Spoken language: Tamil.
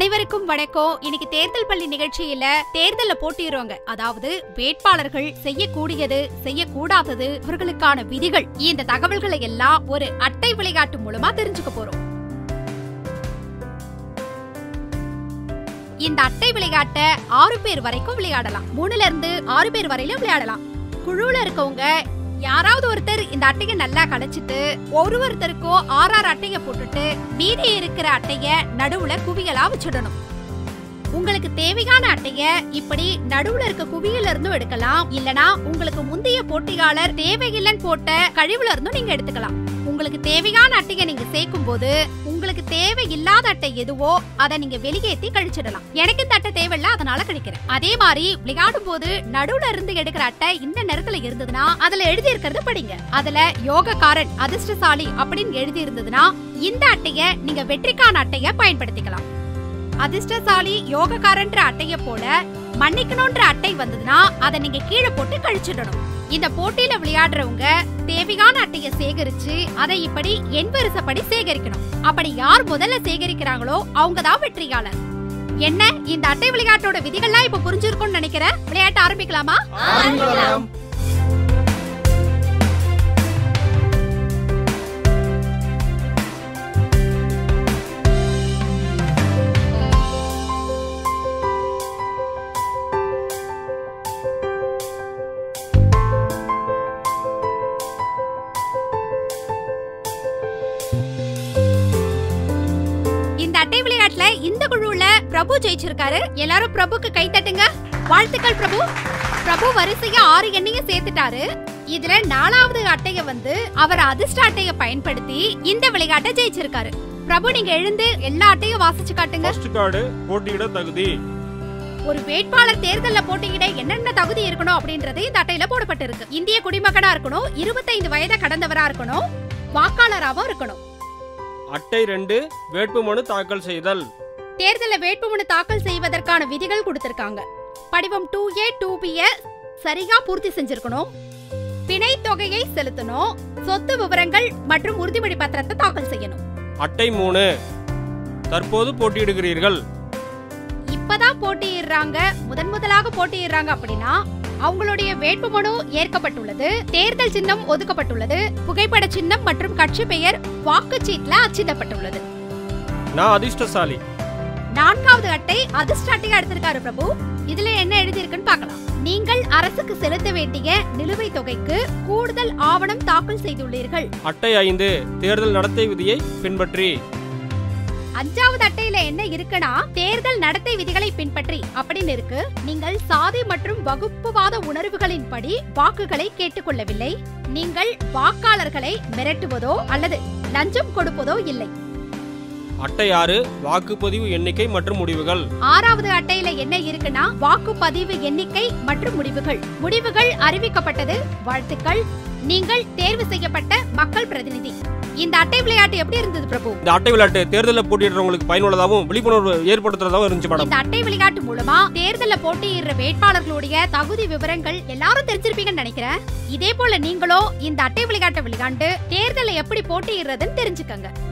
அனைவருக்கும் வணக்கம் இன்னைக்கு தேர்தல் பள்ளி நிகழ்ச்சியில தேர்தல்ல போட்டிடுறவங்க அதாவது வேட்பாளர்கள் செய்யக்கூடியது செய்யக்கூடாதது அவர்களுக்கான விதிகள் இந்த தகவல்களை எல்லாம் ஒரு அட்டை விளையாட்டு மூலமா தெரிஞ்சுக்க போறோம் இந்த அட்டை விளையாட்டை ஆறு பேர் வரைக்கும் விளையாடலாம் மூணுல இருந்து ஆறு பேர் வரையிலும் விளையாடலாம் குழுல இருக்கவங்க யாராவது ஒருத்தர் இந்த அட்டையை நல்லா கலைச்சிட்டு ஒரு ஒருத்தருக்கும் ஆறு ஆறு அட்டைய போட்டுட்டு மீதி இருக்கிற அட்டைய நடுவுல குவியலா வச்சிடணும் உங்களுக்கு தேவையான அட்டைய இப்படி நடுவுல இருக்க குவியல இருந்தும் எடுக்கலாம் இல்லனா உங்களுக்கு முந்தைய போட்டியாளர் தேவையில்லைன்னு போட்ட கழிவுல இருந்தும் நீங்க எடுத்துக்கலாம் உங்களுக்கு தேவையான அட்டையை நீங்க சேர்க்கும் போது உங்களுக்கு தேவையில்லாத அட்டை எதுவோ அதை நீங்க வெளியேத்தி கழிச்சிடலாம் எனக்கு இந்த அட்டை தேவையில்ல அதனால கழிக்கிறேன் அதே மாதிரி விளையாடும் போது நடுவுல இருந்து எடுக்கிற அட்டை இந்த நேரத்துல இருந்ததுன்னா அதுல எழுதி இருக்கிறது படிங்க அதுல யோகக்காரன் அதிர்ஷ்டசாலி அப்படின்னு எழுதி இருந்ததுன்னா இந்த அட்டைய நீங்க வெற்றிக்கான அட்டைய பயன்படுத்திக்கலாம் அதிர்ஷ்டசாலி யோகக்காரன்ற அட்டைய போல மன்னிக்கணும்ன்ற அட்டை வந்ததுன்னா அதை நீங்க கீழே போட்டு கழிச்சிடணும் இந்த போட்டியில விளையாடுறவங்க தேவையான அட்டைய சேகரிச்சு அதை இப்படி எண் வரிசைப்படி சேகரிக்கணும் அப்படி யார் முதல்ல சேகரிக்கிறாங்களோ அவங்க தான் வெற்றியாளர் என்ன இந்த அட்டை விளையாட்டோட விதிகள்லாம் இப்ப புரிஞ்சிருக்கும்னு நினைக்கிறேன் விளையாட்டு ஆரம்பிக்கலாமா ஆரம்பிக்கலாம். இந்த அட்டை விளையாட்டுல இந்த குழுவுல பிரபு ஜெயிச்சிருக்காரு எல்லாரும் பிரபுக்கு கை தட்டுங்க வாழ்த்துக்கள் பிரபு பிரபு வரிசையா ஆறு எண்ணையும் சேர்த்துட்டாரு இதுல நாலாவது அட்டைய வந்து அவர் அதிர்ஷ்ட அட்டைய பயன்படுத்தி இந்த விளையாட்டை ஜெயிச்சிருக்காரு பிரபு நீங்க எழுந்து எல்லா அட்டையும் வாசிச்சு காட்டுங்க ஃபர்ஸ்ட் கார்டு போட்டியிட தகுதி ஒரு வேட்பாளர் தேர்தல்ல போட்டியிட என்னென்ன தகுதி இருக்கணும் அப்படின்றது இந்த அட்டையில போடப்பட்டிருக்கு இந்திய குடிமகனா இருக்கணும் இருபத்தைந்து வயதை கடந்தவரா இருக்கணும் வாக்காளராவும் இருக்கணும் அட்டை ரெண்டு வேட்புமனு தாக்கல் செய்தல் தேர்தல வேட்புமனு தாக்கல் செய்வதற்கான விதிகள் கொடுத்திருக்காங்க படிவம் டூ ஏ டூ பி சரியா பூர்த்தி செஞ்சிருக்கணும் பிணை தொகையை செலுத்தணும் சொத்து விவரங்கள் மற்றும் உறுதிமொழி பத்திரத்தை தாக்கல் செய்யணும் அட்டை மூணு தற்போது போட்டியிடுகிறீர்கள் இப்பதான் போட்டியிடுறாங்க முதன் முதலாக போட்டியிடுறாங்க அப்படின்னா அவங்களுடைய வேட்புமனு ஏற்கப்பட்டுள்ளது தேர்தல் சின்னம் ஒதுக்கப்பட்டுள்ளது புகைப்பட சின்னம் மற்றும் கட்சி பெயர் வாக்குச்சீட்ல அச்சிடப்பட்டுள்ளது நான் அதிர்ஷ்டசாலி நான்காவது அட்டை அதிர்ஷ்ட அட்டையா எடுத்திருக்காரு பிரபு இதுல என்ன எழுதியிருக்குன்னு பார்க்கலாம் நீங்கள் அரசுக்கு செலுத்த வேண்டிய நிலுவைத் தொகைக்கு கூடுதல் ஆவணம் தாக்கல் செய்துள்ளீர்கள் அட்டை ஐந்து தேர்தல் நடத்தை விதியை பின்பற்றி அஞ்சாவது அட்டையில என்ன இருக்குன்னா தேர்தல் நடத்தை விதிகளை பின்பற்றி அப்படின்னு இருக்கு நீங்கள் சாதி மற்றும் வகுப்புவாத உணர்வுகளின்படி வாக்குகளை கேட்டுக்கொள்ளவில்லை நீங்கள் வாக்காளர்களை மிரட்டுவதோ அல்லது லஞ்சம் கொடுப்பதோ இல்லை அட்டை ஆறு வாக்குப்பதிவு எண்ணிக்கை மற்றும் முடிவுகள் ஆறாவது அட்டையில என்ன இருக்குன்னா வாக்குப்பதிவு எண்ணிக்கை மற்றும் முடிவுகள் முடிவுகள் அறிவிக்கப்பட்டது வாழ்த்துக்கள் நீங்கள் தேர்வு செய்யப்பட்ட மக்கள் பிரதிநிதி இந்த அட்டை விளையாட்டு எப்படி இருந்தது பிரபு இந்த அட்டை விளையாட்டு தேர்தலில் போட்டியிடுறவங்களுக்கு பயனுள்ளதாகவும் விழிப்புணர்வு ஏற்படுத்துறதாகவும் இருந்துச்சு மேடம் இந்த அட்டை விளையாட்டு மூலமா தேர்தல்ல போட்டியிடுற வேட்பாளர்களுடைய தகுதி விவரங்கள் எல்லாரும் தெரிஞ்சிருப்பீங்கன்னு நினைக்கிறேன் இதே போல நீங்களும் இந்த அட்டை விளையாட்டை விளையாண்டு தேர்தலை எப்படி போட்டியிடுறதுன்னு தெரிஞ்சுக்கங்க